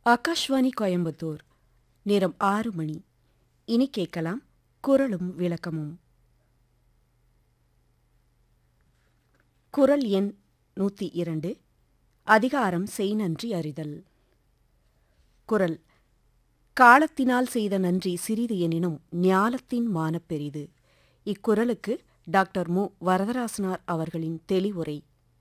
ஆகாஷ்வாணி கோயம்புத்தூர் நேரம் ஆறு மணி இனி கேட்கலாம் குரலும் விளக்கமும் குரல் எண் நூற்றி இரண்டு அதிகாரம் செய் நன்றி அறிதல் குரல் காலத்தினால் செய்த நன்றி சிறிது எனினும் ஞாலத்தின் மானப்பெரிது இக்குறளுக்கு டாக்டர் மு வரதராசனார் அவர்களின் தெளிவுரை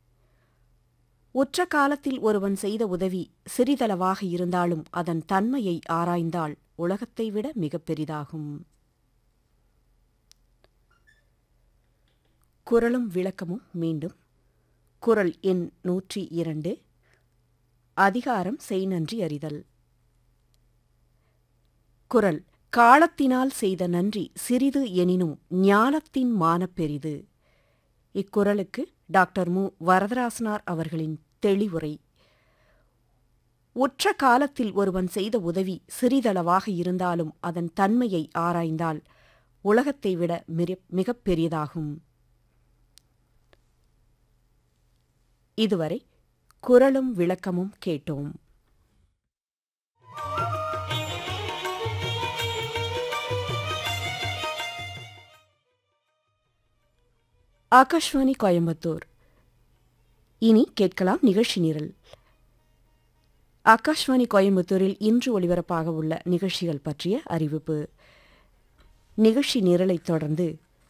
உற்ற காலத்தில் ஒருவன் செய்த உதவி சிறிதளவாக இருந்தாலும் அதன் தன்மையை ஆராய்ந்தால் உலகத்தை விட மிகப் பெரிதாகும் குரலும் விளக்கமும் மீண்டும் குரல் எண் நூற்றி இரண்டு அதிகாரம் செய் நன்றி அறிதல் குரல் காலத்தினால் செய்த நன்றி சிறிது எனினும் ஞானத்தின் மானப்பெரிது இக்குறளுக்கு டாக்டர் மு வரதராசனார் அவர்களின் தெளிவுரை உற்ற காலத்தில் ஒருவன் செய்த உதவி சிறிதளவாக இருந்தாலும் அதன் தன்மையை ஆராய்ந்தால் உலகத்தை விட மிகப் பெரியதாகும் இதுவரை குரலும் விளக்கமும் கேட்டோம் ஆகாஷ்வாணி கோயம்புத்தூர் இனி கேட்கலாம் நிகழ்ச்சி நிரல் ஆகாஷ்வாணி கோயம்புத்தூரில் இன்று ஒளிபரப்பாக உள்ள நிகழ்ச்சிகள் பற்றிய அறிவிப்பு நிகழ்ச்சி நிரலைத் தொடர்ந்து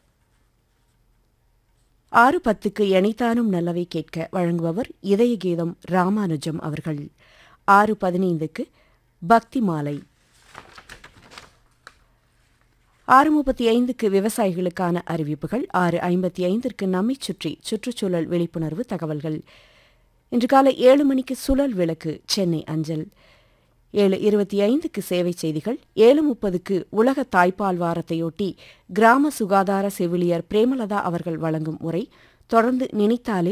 ஆறு பத்துக்கு எனைத்தானும் நல்லவை கேட்க வழங்குபவர் இதய கீதம் ராமானுஜம் அவர்கள் ஆறு பதினைந்துக்கு பக்தி மாலை ஆறு முப்பத்தி ஐந்துக்கு விவசாயிகளுக்கான அறிவிப்புகள் ஆறு ஐம்பத்தி ஐந்திற்கு நம்மை சுற்றி சுற்றுச்சூழல் விழிப்புணர்வு தகவல்கள் இன்று காலை ஏழு மணிக்கு சுழல் விளக்கு சென்னை அஞ்சல் ஏழு இருபத்தி ஐந்துக்கு சேவை செய்திகள் ஏழு முப்பதுக்கு உலக தாய்ப்பால் வாரத்தையொட்டி கிராம சுகாதார செவிலியர் பிரேமலதா அவர்கள் வழங்கும் உரை தொடர்ந்து நினைத்தாலே